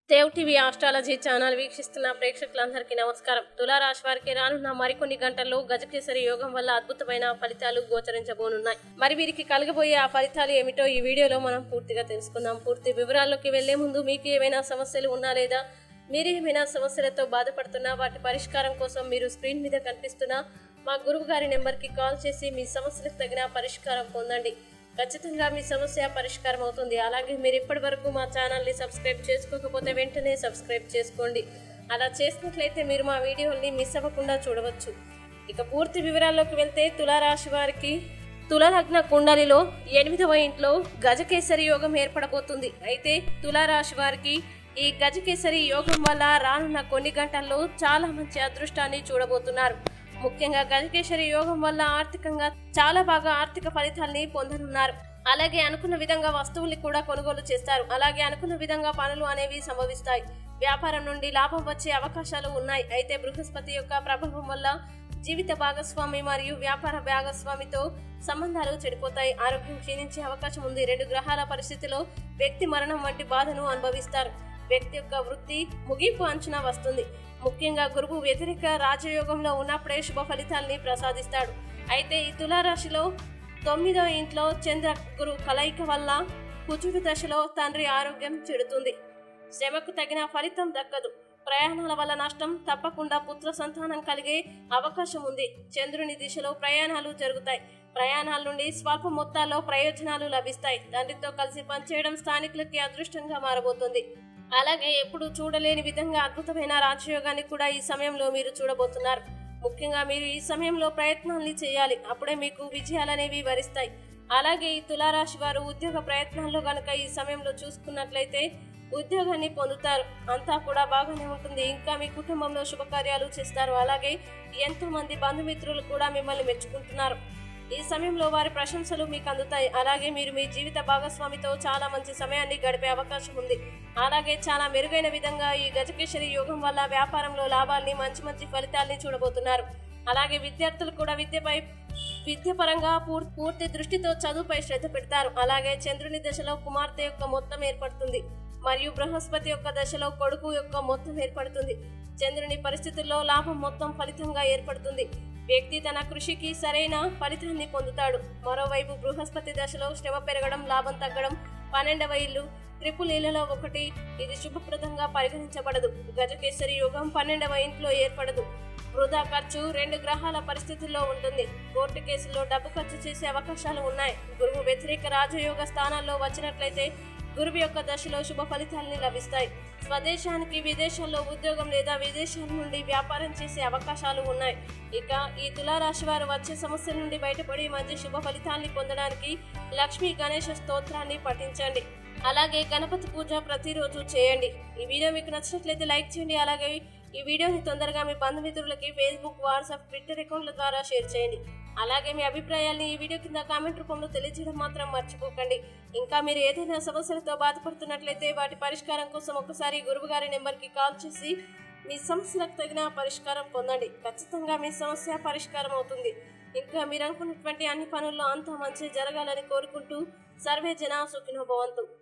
Dev TV astrology channel వీక్షిస్తున్న ప్రేక్షకులందరికీ నమస్కారం తులారాశి వారికి రానున్న మరికొన్ని గంటల్లో గజకేసరి యోగం వల్ల అద్భుతమైన ఫలితాలు గోచరించబోనున్నాయి మరి వీరికి కలగబోయే ఆ ఫలితాలు ఏమిటో ఈ వీడియోలో మనం పూర్తిగా తెలుసుకుందాం పూర్తి వివరాల్లోకి వెళ్లే ముందు మీకు ఏమైనా సమస్యలు ఉన్నా లేదా మీరు ఏమైనా సమస్యలతో బాధపడుతున్నా వాటి పరిష్కారం కోసం మీరు స్క్రీన్ మీద కనిపిస్తున్న మా గురువు గారి నెంబర్కి కాల్ చేసి మీ సమస్యలకు తగిన పరిష్కారం పొందండి ఖచ్చితంగా మీ సమస్య పరిష్కారం అవుతుంది అలాగే మీరు ఇప్పటి వరకు మా ఛానల్ని సబ్స్క్రైబ్ చేసుకోకపోతే వెంటనే సబ్స్క్రైబ్ చేసుకోండి అలా చేసినట్లయితే మీరు మా వీడియోల్ని మిస్ అవ్వకుండా చూడవచ్చు ఇక పూర్తి వివరాల్లోకి వెళ్తే తులారాశి వారికి తులలగ్న కుండలిలో ఎనిమిదవ ఇంట్లో గజకేసరి యోగం ఏర్పడబోతుంది అయితే తులారాశి వారికి ఈ గజకేసరి యోగం వల్ల రానున్న కొన్ని గంటల్లో చాలా మంచి అదృష్టాన్ని చూడబోతున్నారు ముఖ్యంగా గజకేసరి యోగం వల్ల ఆర్థికంగా చాలా బాగా ఆర్థిక ఫలితాల్ని పొందనున్నారు అలాగే అనుకున్న విధంగా వస్తువుల్ని కూడా కొనుగోలు చేస్తారు అలాగే అనుకున్న విధంగా పనులు అనేవి సంభవిస్తాయి వ్యాపారం నుండి లాభం వచ్చే అవకాశాలు ఉన్నాయి అయితే బృహస్పతి యొక్క ప్రభావం వల్ల జీవిత భాగస్వామి మరియు వ్యాపార భాగస్వామితో సంబంధాలు చెడిపోతాయి ఆరోగ్యం క్షీణించే అవకాశం ఉంది రెండు గ్రహాల పరిస్థితిలో వ్యక్తి మరణం వంటి బాధను అనుభవిస్తారు వ్యక్తి యొక్క వృత్తి ముగింపు అంచనా వస్తుంది ముఖ్యంగా గురువు వ్యతిరేక రాజయోగంలో ఉన్నప్పుడే శుభ ఫలితాల్ని ప్రసాదిస్తాడు అయితే ఈ తులారాశిలో తొమ్మిదో ఇంట్లో చంద్ర గురు కలయిక వల్ల కుజుడు దశలో తండ్రి ఆరోగ్యం చెడుతుంది శ్రమకు తగిన ఫలితం దక్కదు ప్రయాణాల వల్ల నష్టం తప్పకుండా పుత్ర సంతానం కలిగే అవకాశం ఉంది చంద్రుని దిశలో ప్రయాణాలు జరుగుతాయి ప్రయాణాల నుండి స్వల్ప మొత్తాల్లో ప్రయోజనాలు లభిస్తాయి తండ్రితో కలిసి పనిచేయడం స్థానికులకి అదృష్టంగా మారబోతుంది అలాగే ఎప్పుడు చూడలేని విధంగా అద్భుతమైన రాజయోగాన్ని కూడా ఈ సమయంలో మీరు చూడబోతున్నారు ముఖ్యంగా మీరు ఈ సమయంలో ప్రయత్నాల్ని చేయాలి అప్పుడే మీకు విజయాలనేవి వరిస్తాయి అలాగే ఈ తులారాశి వారు ఉద్యోగ ప్రయత్నాల్లో గనక ఈ సమయంలో చూసుకున్నట్లయితే ఉద్యోగాన్ని పొందుతారు అంతా కూడా బాగానే ఉంటుంది ఇంకా మీ కుటుంబంలో శుభకార్యాలు చేస్తారు అలాగే ఎంతో మంది బంధుమిత్రులు కూడా మిమ్మల్ని మెచ్చుకుంటున్నారు ఈ సమయంలో వారి ప్రశంసలు మీకు అందుతాయి అలాగే మీరు మీ జీవిత భాగస్వామితో చాలా మంచి సమయాన్ని గడిపే అవకాశం ఉంది అలాగే చాలా మెరుగైన విధంగా ఈ గజకేశ్వరి యోగం వల్ల వ్యాపారంలో లాభాల్ని మంచి మంచి ఫలితాల్ని చూడబోతున్నారు అలాగే విద్యార్థులు కూడా విద్యపై విద్యపరంగా పూర్- పూర్తి దృష్టితో చదువుపై శ్రద్ధ పెడతారు అలాగే చంద్రుని దశలో కుమార్తె యొక్క మొత్తం ఏర్పడుతుంది మరియు బృహస్పతి యొక్క దశలో కొడుకు యొక్క మొత్తం ఏర్పడుతుంది చంద్రుని పరిస్థితుల్లో లాభం మొత్తం ఫలితంగా ఏర్పడుతుంది వ్యక్తి తన కృషికి సరైన ఫలితాన్ని పొందుతాడు మరోవైపు బృహస్పతి దశలో శ్రమ పెరగడం లాభం తగ్గడం పన్నెండవ ఇల్లు త్రిపుల్ ఇళ్లలో ఒకటి ఇది శుభప్రదంగా పరిగణించబడదు గజకేసరి యోగం పన్నెండవ ఇంట్లో ఏర్పడదు వృధా ఖర్చు రెండు గ్రహాల పరిస్థితుల్లో ఉంటుంది కోర్టు కేసుల్లో డబ్బు ఖర్చు చేసే అవకాశాలు ఉన్నాయి గురువు వ్యతిరేక రాజయోగ స్థానాల్లో వచ్చినట్లయితే గురువు యొక్క దశలో శుభ ఫలితాలని లభిస్తాయి స్వదేశానికి విదేశాల్లో ఉద్యోగం లేదా విదేశాల నుండి వ్యాపారం చేసే అవకాశాలు ఉన్నాయి ఇక ఈ తులారాశి వారు వచ్చే సమస్యల నుండి బయటపడి మంచి శుభ ఫలితాల్ని పొందడానికి లక్ష్మీ గణేష స్తోత్రాన్ని పఠించండి అలాగే గణపతి పూజ ప్రతిరోజు చేయండి ఈ వీడియో మీకు నచ్చినట్లయితే లైక్ చేయండి అలాగే ఈ వీడియోని తొందరగా మీ బంధుమిత్రులకి ఫేస్బుక్ వాట్సాప్ ట్విట్టర్ అకౌంట్ల ద్వారా షేర్ చేయండి అలాగే మీ అభిప్రాయాల్ని ఈ వీడియో కింద కామెంట్ రూపంలో తెలియజేయడం మాత్రం మర్చిపోకండి ఇంకా మీరు ఏదైనా సమస్యలతో బాధపడుతున్నట్లయితే వాటి పరిష్కారం కోసం ఒకసారి గురువుగారి నెంబర్కి కాల్ చేసి మీ సమస్యలకు తగిన పరిష్కారం పొందండి ఖచ్చితంగా మీ సమస్య పరిష్కారం అవుతుంది ఇంకా మీరు అనుకున్నటువంటి అన్ని పనుల్లో అంతా మంచి జరగాలని కోరుకుంటూ సర్వే జన సుఖినో భవంతు